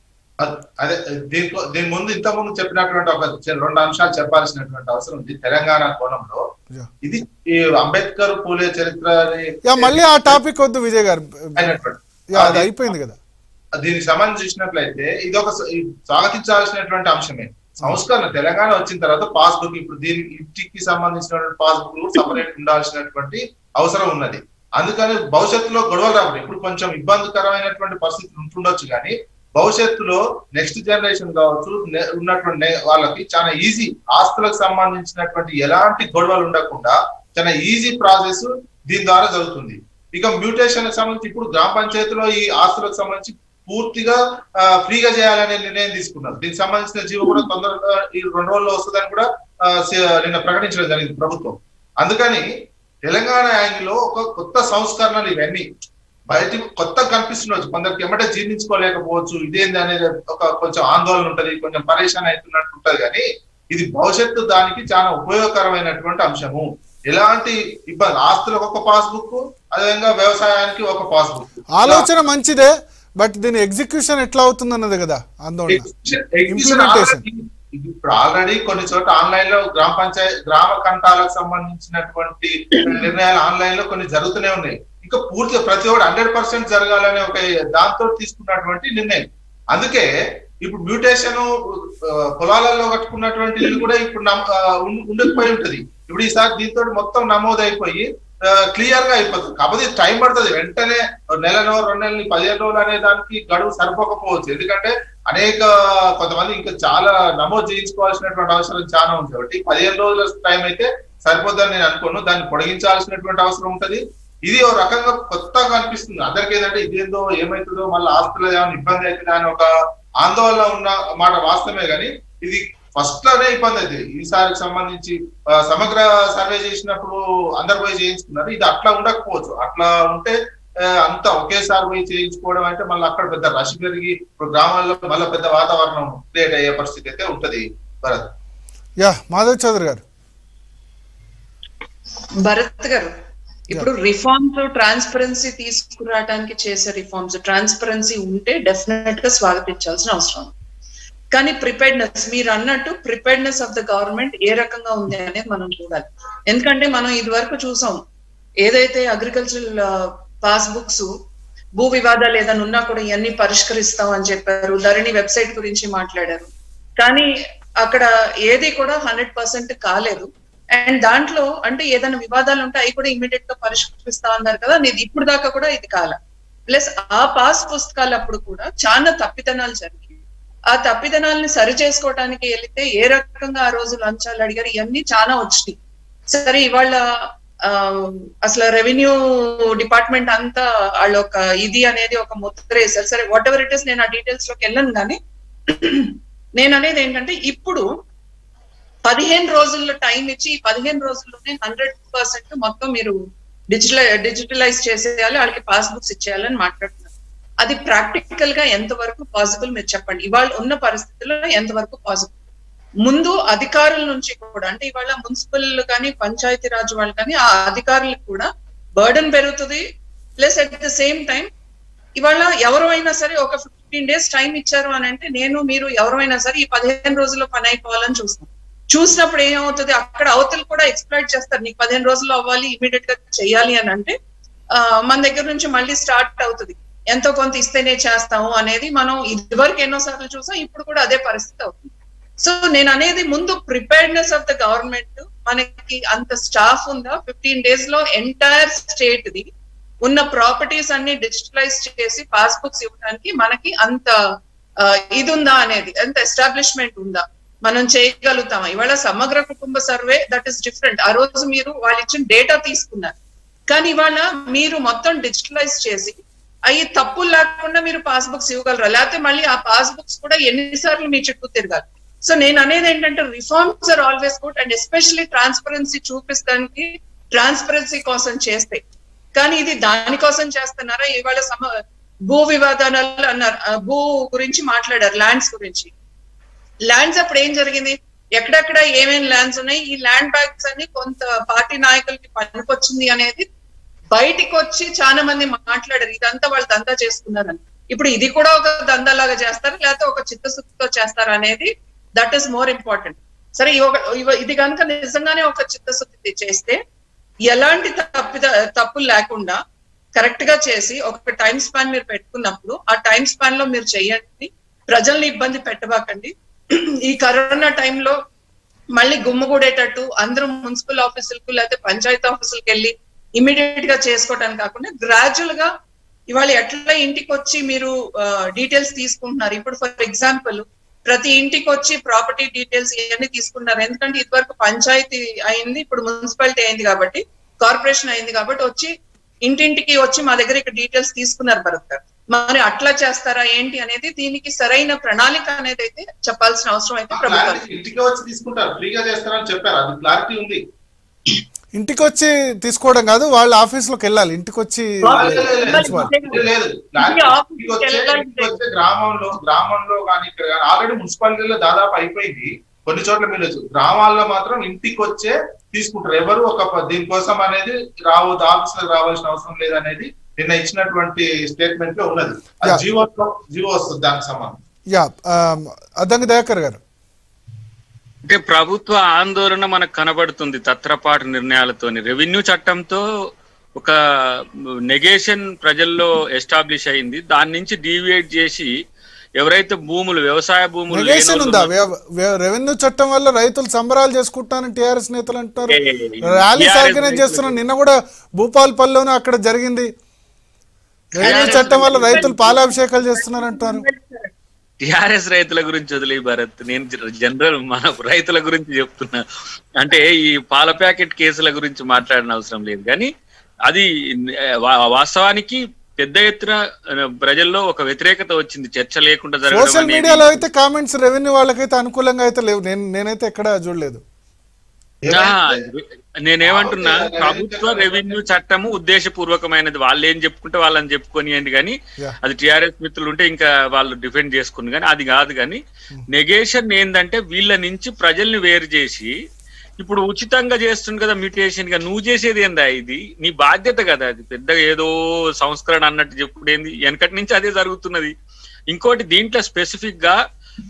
అ- అదే దీనికి దీని ముందు ఇంత ముందు చెప్పినటువంటి ఒక చె- రెండు అంశాలు చెప్పాల్సినటువంటి అవసరం ఉంది తెలంగాణ కోణంలో యా. ఇది ఈ అంబేద్కర్ పూలే చరిత్ర యా మళ్ళీ ఆ టాపిక్ వద్దు విజయ్ గారు యా అది అయిపోయింది కదా దీనికి సంబంధించి చూసినట్లయితే ఇది ఒక స- ఈ స్వాగతించాల్సినటువంటి అంశమే సంస్కరణ తెలంగాణ వచ్చిన తర్వాత పాస్బుక్ ఇప్పుడు దీని ఇంటికి సంబంధించినటువంటి పాస్బుక్ సపరేట్ ఉండాల్సినటువంటి అవసరం ఉన్నది అందుకని భవిష్యత్తులో గొడవలు రాకూడదు ఇప్పుడు కొంచెం ఇబ్బందికరమైనటువంటి పరిస్థితులు ఉంటుండొచ్చు కానీ భవిష్యత్తులో నెక్స్ట్ జనరేషన్ కావచ్చు ne- ఉన్నటువంటి ne- వాళ్ళకి చాలా ఈజీ ఆస్తులకు సంబంధించినటువంటి ఎలాంటి గొడవలు ఉండకుండా చాలా ఈజీ ప్రాసెస్ దీని ద్వారా జరుగుతుంది ఇక మ్యూటేషన్ సంబంధించి ఇప్పుడు గ్రామ పంచాయతీలో ఈ ఆస్తులకు సంబంధించి పూర్తిగా ఆ, ఫ్రీగా చేయాలనే నిర్ణయం తీసుకున్నారు దీనికి సంబంధించిన జీవో కూడా తొందరగా ఈ రెండు రోజుల్లో వస్తుందని కూడా ఆ, సే- నిన్న ప్రకటించడం జరిగింది ప్రభుత్వం అందుకని తెలంగాణ యాంగిల్ లో ఒక కొత్త సంస్కరణలు ఇవన్నీ బయట కొత్త కనిపిస్తుండొచ్చు కొందరికి ఎమ్మటే జీర్ణించుకోలేకపోవచ్చు ఇదేంది అనేది ఒక కొంచెం ఆందోళన ఉంటది కొంచెం పరేషాన్ అవుతున్నట్టు ఉంటది కానీ ఇది భవిష్యత్తు దానికి చాలా ఉపయోగకరమైనటువంటి అంశము ఎలాంటి ఇబ్బంది ఆస్తులకు ఒక పాస్బుక్ అదేవిధంగా వ్యవసాయానికి ఒక పాస్బుక్ ఆలోచన మంచిదే బట్ దీని ఎగ్జిక్యూషన్ ఎట్లా అవుతుంది అన్నది కదా ఆందోళన ఎగ్జిక్యూషన్ Implementation. already ఇప్పుడు ఆల్రెడీ కొన్ని చోట్ల ఆన్లైన్ లో గ్రామ పంచాయతీ గ్రామ కంటాలకు సంబంధించినటువంటి నిర్ణయాలు ఆన్లైన్ లో కొన్ని జరుగుతూనే ఉన్నాయి ఇంకా పూర్తిగా ప్రతి ఒక్కటి హండ్రెడ్ పర్సెంట్ జరగాలనే ఒక దాంతో తీసుకున్నటువంటి నిర్ణయం అందుకే ఇప్పుడు మ్యూటేషన్ పొలాలలో కట్టుకున్నటువంటి ఇల్లు కూడా ఇప్పుడు నమ్- ఆ, ఉం- ఉండకపోయి ఉంటది ఇప్పుడు ఈసారి దీంతో మొత్తం నమోదు అయిపోయి క్లియర్ గా అయిపోతుంది కాకపోతే టైం పడుతుంది వెంటనే నెలలో రెండు నెలలు పదిహేను రోజులు అనే దానికి గడువు సరిపోకపోవచ్చు ఎందుకంటే అనేక కొంతమంది ఇంకా చాలా నమోదు చేయించుకోవాల్సినటువంటి అవసరం చాలా ఉంది కాబట్టి పదిహేను రోజుల టైం అయితే సరిపోద్దని నేను అనుకోను దాన్ని పొడిగించాల్సినటువంటి అవసరం ఉంటది ఇది ఒక రకంగా కొత్తగా అనిపిస్తుంది అందరికీ ఏంటంటే ఇదేందో ఏమవుతుందో మళ్ళీ ఆస్తులు ఏమైనా ఇబ్బంది అవుతుందా అని ఒక ఆందోళన ఉన్న మాట వాస్తవమే కానీ ఇది ఫస్ట్ లోనే ఇబ్బంది అవుతుంది ఈసారికి సంబంధించి ఆ, సమగ్ర సర్వే చేసినప్పుడు అందరు పోయి చేయించుకున్నారు ఇది అట్లా ఉండకపోవచ్చు అట్లా ఉంటే ఆ, అంతా ఒకేసారి పోయి చేయించుకోవడం అంటే మళ్ళీ అక్కడ పెద్ద రష్ పెరిగి ఇప్పుడు గ్రామాల్లో మళ్ళీ పెద్ద వాతావరణం క్రియేట్ అయ్యే పరిస్థితి అయితే ఉంటది భరత్ యా మాధవ్ చౌదరి గారు భరత్ గారు ఇప్పుడు రిఫార్మ్స్ ట్రాన్స్పరెన్సీ తీసుకురావడానికి చేసే రిఫార్మ్స్ ట్రాన్స్పరెన్సీ ఉంటే డెఫినెట్ గా స్వాగతించాల్సిన అవసరం ఉంది. కానీ ప్రిపేర్డ్నెస్ మీరు అన్నట్టు ప్రిపేర్డ్నెస్ ఆఫ్ ద గవర్నమెంట్ ఏ రకంగా ఉంది అనేది మనం చూడాలి ఎందుకంటే మనం ఇది వరకు చూసాం ఏదైతే అగ్రికల్చరల్ పాస్ బుక్స్ భూ వివాదాలు ఏదైనా ఉన్నా కూడా ఇవన్నీ పరిష్కరిస్తాం అని చెప్పారు ధరణి వెబ్సైట్ గురించి మాట్లాడారు కానీ అక్కడ ఏది కూడా హండ్రెడ్ పర్సెంట్ కాలేదు అండ్ దాంట్లో అంటే ఏదైనా వివాదాలు ఉంటే అవి కూడా ఇమీడియట్ గా పరిష్కరిస్తా అన్నారు కదా ఇది ఇప్పుడు దాకా కూడా ఇది కాల ప్లస్ ఆ పాస్ పుస్తకాలు అప్పుడు కూడా చాలా తప్పిదనాలు జరిగాయి ఆ తప్పిదనాలని సరి చేసుకోవడానికి వెళితే ఏ రకంగా ఆ రోజు లంచాలు అడిగారు ఇవన్నీ చాలా వచ్చినాయి సరే ఇవాళ ఆ, అసలు రెవెన్యూ డిపార్ట్మెంట్ అంతా వాళ్ళ ఒక ఇది అనేది ఒక ముద్ర వేశారు సరే వాట్ ఎవర్ ఇట్ ఇస్ నేను ఆ డీటెయిల్స్ లోకి వెళ్ళను కానీ నేను అనేది ఏంటంటే ఇప్పుడు పదిహేను రోజుల్లో టైం ఇచ్చి ఈ పదిహేను రోజుల్లోనే హండ్రెడ్ పర్సెంట్ మొత్తం మీరు డిజిటల్ డిజిటలైజ్ చేసేయాలి వాళ్ళకి పాస్బుక్స్ ఇచ్చేయాలని మాట్లాడుతున్నారు అది ప్రాక్టికల్ గా ఎంతవరకు పాసిబుల్ మీరు చెప్పండి ఇవాళ ఉన్న పరిస్థితుల్లో ఎంతవరకు పాసిబుల్ ముందు అధికారుల నుంచి కూడా అంటే ఇవాళ మున్సిపల్ కానీ పంచాయతీ రాజ్ వాళ్ళు కానీ ఆ అధికారులకు కూడా బర్డన్ పెరుగుతుంది plus at the same time ఇవాళ ఎవరు అయినా సరే ఒక ఫిఫ్టీన్ డేస్ టైం ఇచ్చారు అని అంటే నేను మీరు ఎవరైనా సరే ఈ పదిహేను రోజుల్లో పని అయిపోవాలని చూస్తాం చూసినప్పుడు ఏమవుతుంది అక్కడ అవతలు కూడా ఎక్స్ప్లైట్ చేస్తారు నీకు పదిహేను రోజుల్లో అవ్వాలి ఇమీడియట్ గా చెయ్యాలి అని అంటే ఆ, మన దగ్గర నుంచి మళ్ళీ స్టార్ట్ అవుతుంది ఎంతో కొంత ఇస్తేనే చేస్తాము అనేది మనం ఇదివరకు ఎన్నోసార్లు చూసాం ఇప్పుడు కూడా అదే పరిస్థితి అవుతుంది సో నేను అనేది ముందు ప్రిపేర్డ్నెస్ ఆఫ్ ద గవర్నమెంట్ మనకి అంత స్టాఫ్ ఉందా ఫిఫ్టీన్ డేస్ లో ఎంటైర్ స్టేట్ ది ఉన్న ప్రాపర్టీస్ అన్ని డిజిటలైజ్ చేసి పాస్బుక్స్ ఇవ్వడానికి మనకి అంత ఆ, ఇది ఉందా అనేది అంత ఎస్టాబ్లిష్మెంట్ ఉందా మనం చేయగలుగుతామా ఇవాళ సమగ్ర కుటుంబ సర్వే దట్ ఈస్ డిఫరెంట్ ఆ రోజు మీరు వాళ్ళు ఇచ్చిన డేటా తీసుకున్నారు కానీ ఇవాళ మీరు మొత్తం డిజిటలైజ్ చేసి అవి తప్పులు లేకుండా మీరు పాస్బుక్స్ ఇవ్వగలరా లేకపోతే మళ్ళీ ఆ పాస్బుక్స్ కూడా ఎన్నిసార్లు మీ చుట్టూ తిరగాలి సో నేను అనేది ఏంటంటే reforms are always good and especially transparency చూపిస్తానికి ట్రాన్స్పరెన్సీ కోసం చేస్తే కానీ ఇది దానికోసం చేస్తున్నారా ఇవాళ సమ భూ వివాదాలు అన్నారు ఆ, భూ గురించి మాట్లాడారు ల్యాండ్స్ గురించి ల్యాండ్స్ అప్పుడు ఏం జరిగింది ఎక్కడెక్కడ ఏమేమి ల్యాండ్స్ ఉన్నాయి ఈ ల్యాండ్ బ్యాగ్స్ అన్ని కొంత పార్టీ నాయకులకి పనికొచ్చింది అనేది బయటికి వచ్చి చాలా మంది మాట్లాడారు ఇదంతా వాళ్ళు దందా చేసుకున్నారని ఇప్పుడు ఇది కూడా ఒక దందాలాగా చేస్తారా లేకపోతే ఒక చిత్తశుద్ధితో చేస్తారా అనేది దట్ ఈస్ మోర్ ఇంపార్టెంట్ సరే ఈ ఒక ఇవ- ఇది కనుక నిజంగానే ఒక చిత్తశుద్ధి చేస్తే ఎలాంటి తప్పిద తప్పులు లేకుండా కరెక్ట్ గా చేసి ఒక టైం స్పాన్ మీరు పెట్టుకున్నప్పుడు ఆ టైం స్పాన్ లో మీరు చేయండి ప్రజల్ని ఇబ్బంది పెట్టబాకండి ఈ కరోనా టైంలో మళ్ళీ గుమ్మగూడేటట్టు అందరూ మున్సిపల్ ఆఫీసులకు లేకపోతే పంచాయతీ ఆఫీసులకు వెళ్ళి ఇమీడియట్ గా చేసుకోవడానికి కాకుండా గ్రాడ్యువల్ గా ఇవాళ ఎట్లా ఇంటికి వచ్చి మీరు డీటెయిల్స్ తీసుకుంటున్నారు ఇప్పుడు ఫర్ ఎగ్జాంపుల్ ప్రతి ఇంటికి వచ్చి ప్రాపర్టీ డీటెయిల్స్ ఇవన్నీ తీసుకుంటున్నారు ఎందుకంటే ఇదివరకు పంచాయతీ అయింది ఇప్పుడు మున్సిపాలిటీ అయింది కాబట్టి కార్పొరేషన్ అయింది కాబట్టి వచ్చి ఇంటింటికి వచ్చి మా దగ్గర ఇక్కడ డీటెయిల్స్ తీసుకున్నారు భరత్ గారు మరి అట్లా చేస్తారా ఏంటి అనేది దీనికి సరైన ప్రణాళిక అనేది అయితే చెప్పాల్సిన అవసరం అయితే ప్రభుత్వం క్లారిటీ ఇంటికి వచ్చి తీసుకుంటారు ఫ్రీగా చేస్తారని చెప్పారు అది క్లారిటీ ఉంది ఇంటికి వచ్చి తీసుకోవడం కాదు వాళ్ళ ఆఫీస్లోకి వెళ్ళాలి ఇంటికి వచ్చి లేదు, లేదు, లేదు. తీసుకోవాలి. లేదు, లేదు క్లారిటీ ఇంటికి వచ్చే ఇంటికి వచ్చే గ్రామంలో గ్రామంలో కానీ ఇక్కడ కానీ ఆల్రెడీ మున్సిపాలిటీలో దాదాపు అయిపోయింది కొన్ని చోట్ల మీరు గ్రామాల్లో మాత్రం ఇంటికి వచ్చే తీసుకుంటారు ఎవరు ఒక ప- దీనికోసం అనేది రావద్దు ఆఫీసులకు రావాల్సిన అవసరం లేదనేది నిన్న ఇచ్చినటువంటి స్టేట్మెంట్ లో ఉన్నది అది Yeah. జీవో జీవో వస్తుంది దానికి సంబంధం యా ఆ, అద్దంకి దయాకర్ గారు అంటే ప్రభుత్వ ఆందోళన మనకు కనబడుతుంది తత్రపాటు నిర్ణయాలతోని రెవెన్యూ చట్టంతో ఒక నెగేషన్ ప్రజల్లో ఎస్టాబ్లిష్ అయింది దాని నుంచి డీవియేట్ చేసి ఎవరైతే భూములు వ్యవసాయ భూములు నెగేషన్ లేనోళ్ళు ఉందా వ్య- వ్య- రెవెన్యూ చట్టం వల్ల రైతులు సంబరాలు చేసుకుంటానని టీఆర్ఎస్ నేతలు అంటారు ఏ, ర్యాలీస్ TRS ఆర్గనైజ్ చేస్తున్నారు నిన్న కూడా భూపాల్పల్లిలోనే అక్కడ జరిగింది రెవెన్యూ చట్టం వల్ల రైతులు పాలాభిషేకాలు చేస్తున్నారు అంటారు టిఆర్ఎస్ రైతుల గురించి వదిలే భరత్ నేను జనరల్ మన రైతుల గురించి చెప్తున్నా అంటే ఈ పాల ప్యాకెట్ కేసుల గురించి మాట్లాడిన అవసరం లేదు కానీ అది వా- వాస్తవానికి పెద్ద ఎత్తున ఆ, ప్రజల్లో ఒక వ్యతిరేకత వచ్చింది చర్చ లేకుండా జరగడం సోషల్ అనేది- మీడియాలో అయితే కామెంట్స్ రెవెన్యూ వాళ్ళకైతే అనుకూలంగా అయితే లేవు నేను నేనైతే ఎక్కడ చూడలేదు ఆ, నేనేమంటున్నా ప్రభుత్వ రెవెన్యూ చట్టము ఉద్దేశపూర్వకమైనది వాళ్ళు ఏం చెప్పుకుంటే వాళ్ళని చెప్పుకొనియండి కానీ Yeah. అది టిఆర్ఎస్ మిత్రులు ఉంటే ఇంకా వాళ్ళు డిఫెండ్ చేసుకుని కానీ అది కాదు కానీ నెగేషన్ ఏంటంటే వీళ్ళ నుంచి ప్రజల్ని వేరు చేసి ఇప్పుడు ఉచితంగా చేస్తుంది కదా మ్యూటేషన్ గా నువ్వు చేసేది ఏందా ఇది నీ బాధ్యత కదా అది పెద్దగా ఏదో సంస్కరణ అన్నట్టు చెప్పుడు ఏంది వెనకటి నుంచి అదే జరుగుతున్నది ఇంకోటి దీంట్లో స్పెసిఫిక్ గా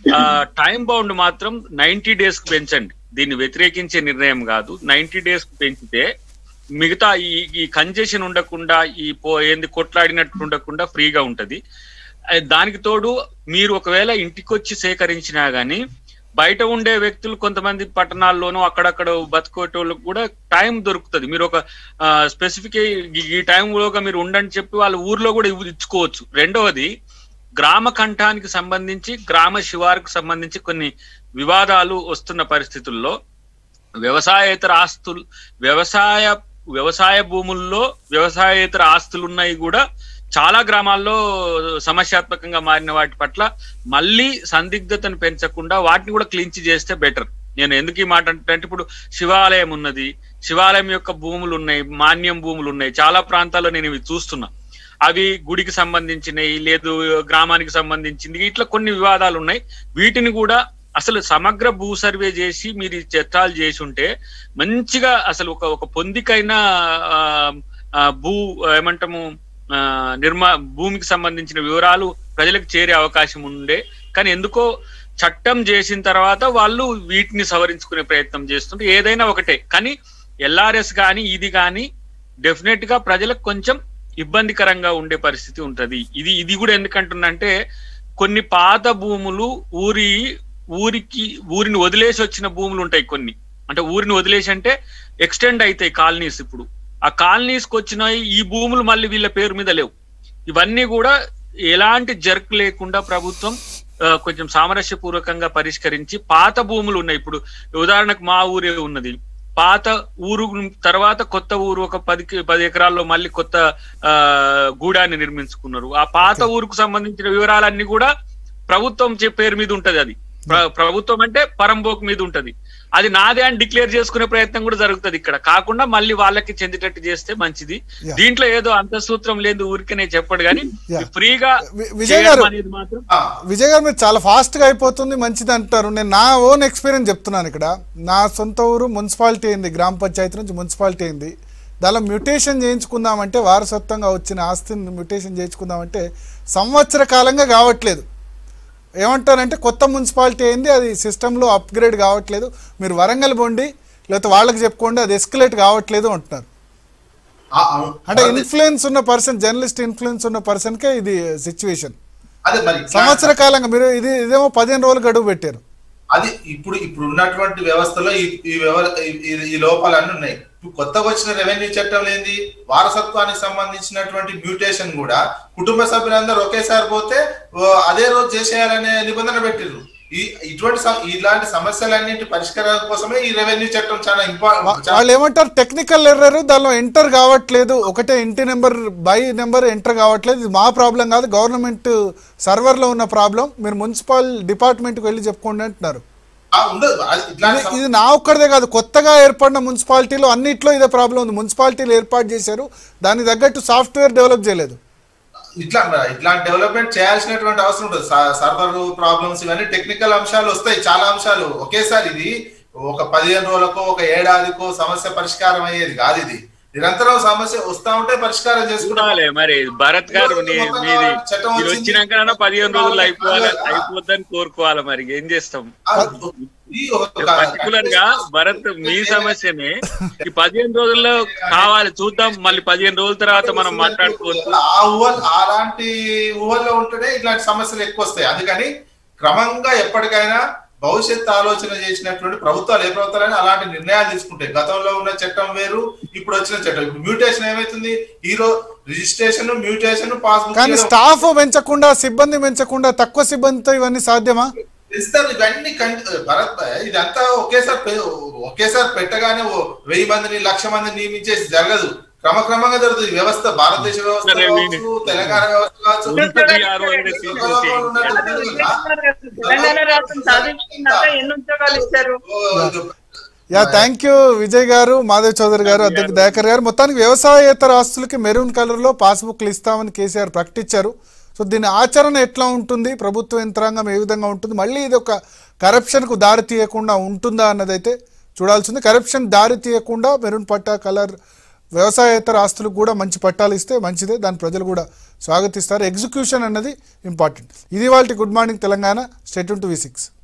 టైం బౌండ్ మాత్రం నైన్టీ డేస్ కు పెంచండి దీన్ని వ్యతిరేకించే నిర్ణయం కాదు నైన్టీ డేస్ కు పెంచితే మిగతా ఈ ఈ కంజెషన్ ఉండకుండా ఈ పో ఏంది కొట్లాడినట్టు ఉండకుండా ఫ్రీగా ఉంటది ఆ, దానికి తోడు మీరు ఒకవేళ ఇంటికి వచ్చి సేకరించినా గానీ బయట ఉండే వ్యక్తులు కొంతమంది పట్టణాల్లోనూ అక్కడక్కడ బతుకోటోళ్ళకు కూడా టైం దొరుకుతుంది మీరు ఒక స్పెసిఫిక్ ఈ టైంలోగా మీరు ఉండండి చెప్పి వాళ్ళ ఊర్లో కూడా ఇవ్వ- ఇచ్చుకోవచ్చు రెండవది గ్రామ కంఠానికి సంబంధించి గ్రామ శివారుకు సంబంధించి కొన్ని వివాదాలు వస్తున్న పరిస్థితుల్లో వ్యవసాయేతర ఆస్తులు వ్యవసాయ వ్యవసాయ భూముల్లో వ్యవసాయేతర ఆస్తులు ఉన్నాయి కూడా చాలా గ్రామాల్లో సమస్యాత్మకంగా మారిన వాటి పట్ల మళ్ళీ సందిగ్ధతను పెంచకుండా వాటిని కూడా క్లించ్ చేస్తే బెటర్ నేను ఎందుకు ఈ మాట అంటే ఇప్పుడు శివాలయం ఉన్నది శివాలయం యొక్క భూములు ఉన్నాయి మాన్యం భూములు ఉన్నాయి చాలా ప్రాంతాల్లో నేను ఇవి చూస్తున్నా అవి గుడికి సంబంధించినవి లేదు గ్రామానికి సంబంధించింది ఇట్లా కొన్ని వివాదాలు ఉన్నాయి వీటిని కూడా అసలు సమగ్ర భూ సర్వే చేసి మీరు ఈ చట్టాలు చేసి ఉంటే మంచిగా అసలు ఒక ఒక పొందికైన ఆ, ఆ, భూ ఏమంటాము ఆ, నిర్మా భూమికి సంబంధించిన వివరాలు ప్రజలకు చేరే అవకాశం ఉండే కానీ ఎందుకో చట్టం చేసిన తర్వాత వాళ్ళు వీటిని సవరించుకునే ప్రయత్నం చేస్తుంటే ఏదైనా ఒకటే కానీ ఎల్ఆర్ఎస్ కానీ ఇది కానీ డెఫినెట్ గా ప్రజలకు కొంచెం ఇబ్బందికరంగా ఉండే పరిస్థితి ఉంటది ఇది ఇది కూడా ఎందుకంటున్నంటే కొన్ని పాత భూములు ఊరి ఊరికి ఊరిని వదిలేసి వచ్చిన భూములు ఉంటాయి కొన్ని అంటే ఊరిని వదిలేసి అంటే ఎక్స్టెండ్ అవుతాయి కాలనీస్ ఇప్పుడు ఆ కాలనీస్ కి వచ్చిన ఈ భూములు మళ్ళీ వీళ్ళ పేరు మీద లేవు ఇవన్నీ కూడా ఎలాంటి జర్క్ లేకుండా ప్రభుత్వం ఆ, కొంచెం సామరస్యపూర్వకంగా పరిష్కరించి పాత భూములు ఉన్నాయి ఇప్పుడు ఉదాహరణకు మా ఊరే ఉన్నది పాత ఊరు తర్వాత కొత్త ఊరు ఒక పది పది ఎకరాల్లో మళ్ళీ కొత్త ఆ గూడాన్ని నిర్మించుకున్నారు ఆ పాత ఊరుకు సంబంధించిన వివరాలన్నీ కూడా ప్రభుత్వం చే- పేరు మీద ఉంటది అది ప్ర- ప్రభుత్వం అంటే పరంబోకు మీద ఉంటది అది నాదే అని డిక్లేర్ చేసుకునే ప్రయత్నం కూడా జరుగుతుంది ఇక్కడ కాకుండా మళ్ళీ వాళ్ళకి చెందేటట్టు చేస్తే మంచిది Yeah. దీంట్లో ఏదో అంతసూత్రం లేదు ఊరికనే చెప్పడు కానీ Yeah. ఫ్రీగా వి- విజయ్ గారు చేయడం అనేది మాత్రం ఆ, విజయ్ గారు మీరు చాలా ఫాస్ట్గా అయిపోతుంది మంచిది అంటారు నేను నా ఓన్ ఎక్స్పీరియన్స్ చెప్తున్నాను ఇక్కడ నా సొంత ఊరు మున్సిపాలిటీ అయింది గ్రామ పంచాయతీ నుంచి మున్సిపాలిటీ అయింది దానిలో మ్యూటేషన్ చేయించుకుందామంటే వారసత్వంగా వచ్చిన ఆస్తిని మ్యూటేషన్ చేయించుకుందామంటే సంవత్సర కాలంగా కావట్లేదు ఏమంటారంటే కొత్త మున్సిపాలిటీ అయింది అది సిస్టంలో అప్గ్రేడ్ కావట్లేదు మీరు వరంగల్ పోండి లేకపోతే వాళ్ళకి చెప్పుకోండి అది ఎస్కలేట్ కావట్లేదు అంటున్నారు ఆ, అవును. అంటే అదే- ఇన్ఫ్లుయెన్స్ ఉన్న పర్సన్ జర్నలిస్ట్ ఇన్ఫ్లుయెన్స్ ఉన్న పర్సన్కే ఇది సిచ్యువేషన్ అదే మరి ఇట్లా- సంవత్సర కాలంగా మీరు ఇది ఇదేమో పదిహేను రోజులు గడువు పెట్టారు అది ఇప్పుడు ఇప్పుడు ఉన్నటువంటి వ్యవస్థలో ఈ ఈ వ్యవ- ఈ- ఈ- ఈ లోపాలన్నీ ఉన్నాయి ఇప్పుడు కొత్తగా వచ్చిన రెవెన్యూ చట్టం ఏంది వారసత్వానికి సంబంధించినటువంటి మ్యూటేషన్ కూడా కుటుంబ సభ్యులందరూ ఒకేసారి పోతే ఓ, అదే రోజు చేసేయాలనే నిబంధన పెట్టిర్రు ఈ ఇటువంటి సమ- ఇలాంటి సమస్యలన్నింటి పరిష్కారం కోసమే ఈ రెవెన్యూ చట్టం చాలా వా- ఇంపార్టెంట్ వాళ్ళు ఏమంటారు టెక్నికల్ ఎర్రర్ దానిలో ఎంటర్ కావట్లేదు ఒకటే ఇంటి నెంబర్ బై నెంబర్ ఎంటర్ కావట్లేదు ఇది మా ప్రాబ్లం కాదు గవర్నమెంట్ సర్వర్లో ఉన్న ప్రాబ్లం మీరు మున్సిపల్ డిపార్ట్మెంట్కి వెళ్ళి చెప్పుకోండి అంటున్నారు ఉండదు అది ఇట్లాంటి ఇది- ఇది నా ఒక్కడిదే కాదు కొత్తగా ఏర్పడిన మున్సిపాలిటీలో అన్నిట్లో ఇదే ప్రాబ్లం ఉంది మున్సిపాలిటీలు ఏర్పాటు చేశారు దానికి తగ్గట్టు సాఫ్ట్వేర్ డెవలప్ చేయలేదు ఇట్లా ఇట్లాంటి డెవలప్మెంట్ చేయాల్సినటువంటి అవసరం ఉంటుంది స- సర్వర్ ప్రాబ్లమ్స్ ఇవన్నీ టెక్నికల్ అంశాలు వస్తాయి చాలా అంశాలు ఒకేసారి ఇది ఒక పదిహేను రోజులకో ఒక ఏడాదికో సమస్య పరిష్కారం అయ్యేది కాదు ఇది నిరంతరం సమస్య వస్తా ఉంటే పరిష్కారం చేసుకుంటాం చూడాలి మరి భరత్ గారు నీ- మొత్తం మీది చట్టం మీరు వచ్చింది. వచ్చినాక పదిహేను రోజులు అయిపోవాలి అయిపోద్దని కోరుకోవాలి మరి ఏం చేస్తాం ఈ ఒక- పర్టికులర్ గా భరత్ మీ సమస్యనే ఈ పదిహేను రోజుల్లో కావాలి చూద్దాం మళ్ళీ పదిహేను రోజుల తర్వాత మనం మాట్లాడుకోవచ్చు ఆ ఊహలు అలాంటి ఊహల్లో ఉంటేనే ఇలాంటి సమస్యలు ఎక్కువ వస్తాయి అందుకని క్రమంగా ఎప్పటికైనా భవిష్యత్ ఆలోచన చేసినటువంటి ప్రభుత్వాలు ఏ ప్రభుత్వాలైనా అలాంటి నిర్ణయాలు తీసుకుంటాయి గతంలో ఉన్న చట్టం వేరు ఇప్పుడు వచ్చిన చట్టం ఇప్పుడు మ్యూటేషన్ ఏమైతుంది హీరో రిజిస్ట్రేషన్ మ్యూటేషన్ పాస్బుక్ కానీ స్టాఫ్ పెంచకుండా సిబ్బంది పెంచకుండా తక్కువ సిబ్బందితో ఇవన్నీ సాధ్యమా ఇస్తారు ఇవన్నీ కన్- భరత్ భాయ్, ఇదంతా ఒకేసారి పె- ఒకేసారి పెట్టగానే ఓ వెయ్యి మందిని లక్ష మందిని నియమించేసి జరగదు క్రమక్రమంగా జరుగుతుంది ఈ వ్యవస్థ భారతదేశ వ్యవస్థ సరే, కావచ్చు వీని- తెలంగాణ వ్యవస్థ కావచ్చు VRO అనేది తీసుకొచ్చి తెలంగాణ రాష్ట్రం సాధించుకున్నాక ఎన్ని ఉద్యోగాలు ఇచ్చారు యా థ్యాంక్ యూ విజయ్ గారు మాధవ్ చౌదరి గారు అధ్యక్ష దయాకర్ గారు మొత్తానికి వ్యవసాయేతర ఆస్తులకి మెరూన్ కలర్ లో పాస్బుక్లు ఇస్తామని కేసీఆర్ ప్రకటించారు సో దీని ఆచరణ ఎట్లా ఉంటుంది ప్రభుత్వ యంత్రాంగం ఏ విధంగా ఉంటుంది మళ్ళీ ఇది ఒక కరప్షన్కు దారి తీయకుండా ఉంటుందా అన్నదైతే చూడాల్సింది కరప్షన్ దారి తీయకుండా మెరూన్ పట్టా కలర్ వ్యవసాయేతర ఆస్తులకు కూడా మంచి పట్టాలు ఇస్తే మంచిదే దాని ప్రజలు కూడా స్వాగతిస్తారు ఎగ్జిక్యూషన్ అన్నది ఇంపార్టెంట్ ఇది వాళ్ళ good morning Telangana state TV six